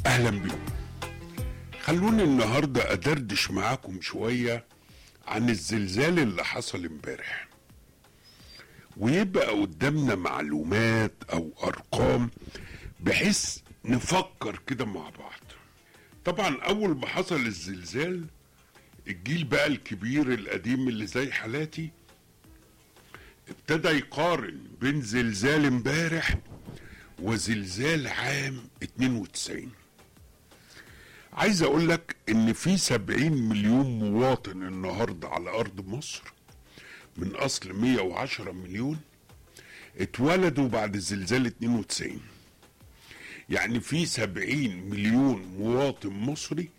اهلا بكم خلوني النهارده ادردش معاكم شويه عن الزلزال اللي حصل امبارح ويبقى قدامنا معلومات او ارقام بحيث نفكر كده مع بعض طبعا اول ما حصل الزلزال الجيل بقى الكبير القديم اللي زي حالاتي ابتدى يقارن بين زلزال امبارح وزلزال عام 92 عايز اقول لك ان في 70 مليون مواطن النهارده على ارض مصر من اصل 110 مليون اتولدوا بعد زلزال 92 يعني في 70 مليون مواطن مصري